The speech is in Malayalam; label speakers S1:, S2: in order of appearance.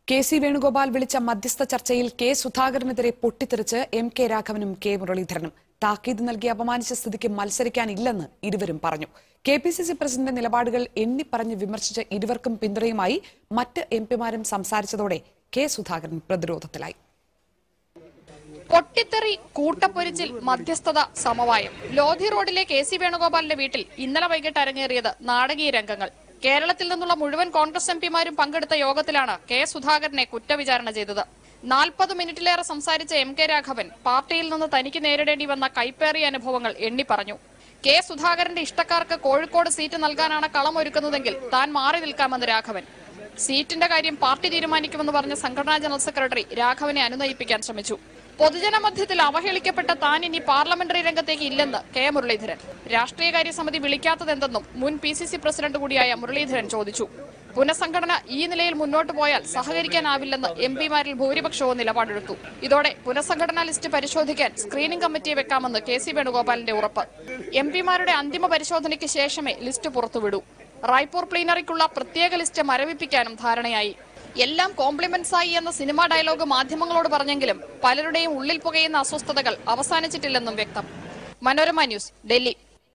S1: കെ സി വേണുഗോപാൽ വിളിച്ച മധ്യസ്ഥ ചർച്ചയിൽ കെ സുധാകരനെതിരെ പൊട്ടിത്തെറിച്ച് എം കെ രാഘവനും കെ മുരളീധരനും താക്കീത് നൽകി അപമാനിച്ച സ്ഥിതിക്ക് മത്സരിക്കാനില്ലെന്ന് ഇരുവരും പറഞ്ഞു K P C C president നിലപാടുകൾ എണ്ണിപ്പറഞ്ഞ് വിമർശിച്ച ഇരുവർക്കും പിന്തുണയുമായി മറ്റ് എം പിമാരും സംസാരിച്ചതോടെ കെ സുധാകരൻ പ്രതിരോധത്തിലായി
S2: പൊട്ടിത്തെറി കൂട്ടപ്പൊരിച്ചിൽ മധ്യസ്ഥത സമവായം ലോധി റോഡിലെ കെ സി വേണുഗോപാലിന്റെ വീട്ടിൽ ഇന്നലെ വൈകിട്ട് അരങ്ങേറിയത് നാടകീയ രംഗങ്ങൾ കേരളത്തിൽ നിന്നുള്ള മുഴുവൻ കോൺഗ്രസ് എം പിമാരും പങ്കെടുത്ത യോഗത്തിലാണ് കെ സുധാകരനെ കുറ്റവിചാരണ ചെയ്തത് നാൽപ്പത് മിനിറ്റിലേറെ സംസാരിച്ച എം കെ രാഘവൻ പാർട്ടിയിൽ നിന്ന് തനിക്ക് നേരിടേണ്ടി വന്ന കൈപ്പേറിയ അനുഭവങ്ങൾ എണ്ണിപ്പറഞ്ഞു കെ സുധാകരന്റെ ഇഷ്ടക്കാർക്ക് കോഴിക്കോട് സീറ്റ് നൽകാനാണ് കളമൊരുക്കുന്നതെങ്കിൽ താൻ മാറി നിൽക്കാമെന്ന് രാഘവൻ സീറ്റിന്റെ കാര്യം പാർട്ടി തീരുമാനിക്കുമെന്ന് പറഞ്ഞ സംഘടനാ ജനറൽ സെക്രട്ടറി രാഘവനെ അനുനയിപ്പിക്കാൻ ശ്രമിച്ചു പൊതുജന മധ്യത്തിൽ അവഹേളിക്കപ്പെട്ട താൻ ഇനി പാർലമെന്ററി രംഗത്തേക്ക് ഇല്ലെന്ന് കെ മുരളീധരൻ രാഷ്ട്രീയകാര്യ സമിതി വിളിക്കാത്തതെന്തെന്നും മുൻ പി സി സി പ്രസിഡന്റ് കൂടിയായ മുരളീധരൻ ചോദിച്ചു പുനഃസംഘടന ഈ നിലയിൽ മുന്നോട്ട് പോയാൽ സഹകരിക്കാനാവില്ലെന്ന് എം പിമാരിൽ ഭൂരിപക്ഷവും നിലപാടെടുത്തു ഇതോടെ പുനഃസംഘടനാ ലിസ്റ്റ് പരിശോധിക്കാൻ സ്ക്രീനിംഗ് കമ്മിറ്റിയെ വെക്കാമെന്ന് കെ സി വേണുഗോപാലിന്റെ ഉറപ്പ് എം പിമാരുടെ അന്തിമ പരിശോധനയ്ക്ക് ശേഷമേ ലിസ്റ്റ് പുറത്തുവിടൂ റായ്പൂർ പ്ലീനറിക്കുള്ള പ്രത്യേക ലിസ്റ്റ് മരവിപ്പിക്കാനും ധാരണയായി എല്ലാം കോംപ്ലിമെന്റ്സ് ആയി എന്ന സിനിമാ ഡയലോഗ് മാധ്യമങ്ങളോട് പറഞ്ഞെങ്കിലും പലരുടെയും ഉള്ളിൽ പുകയുന്ന അസ്വസ്ഥതകൾ അവസാനിച്ചിട്ടില്ലെന്നും വ്യക്തം മനോരമ ന്യൂസ് ഡൽഹി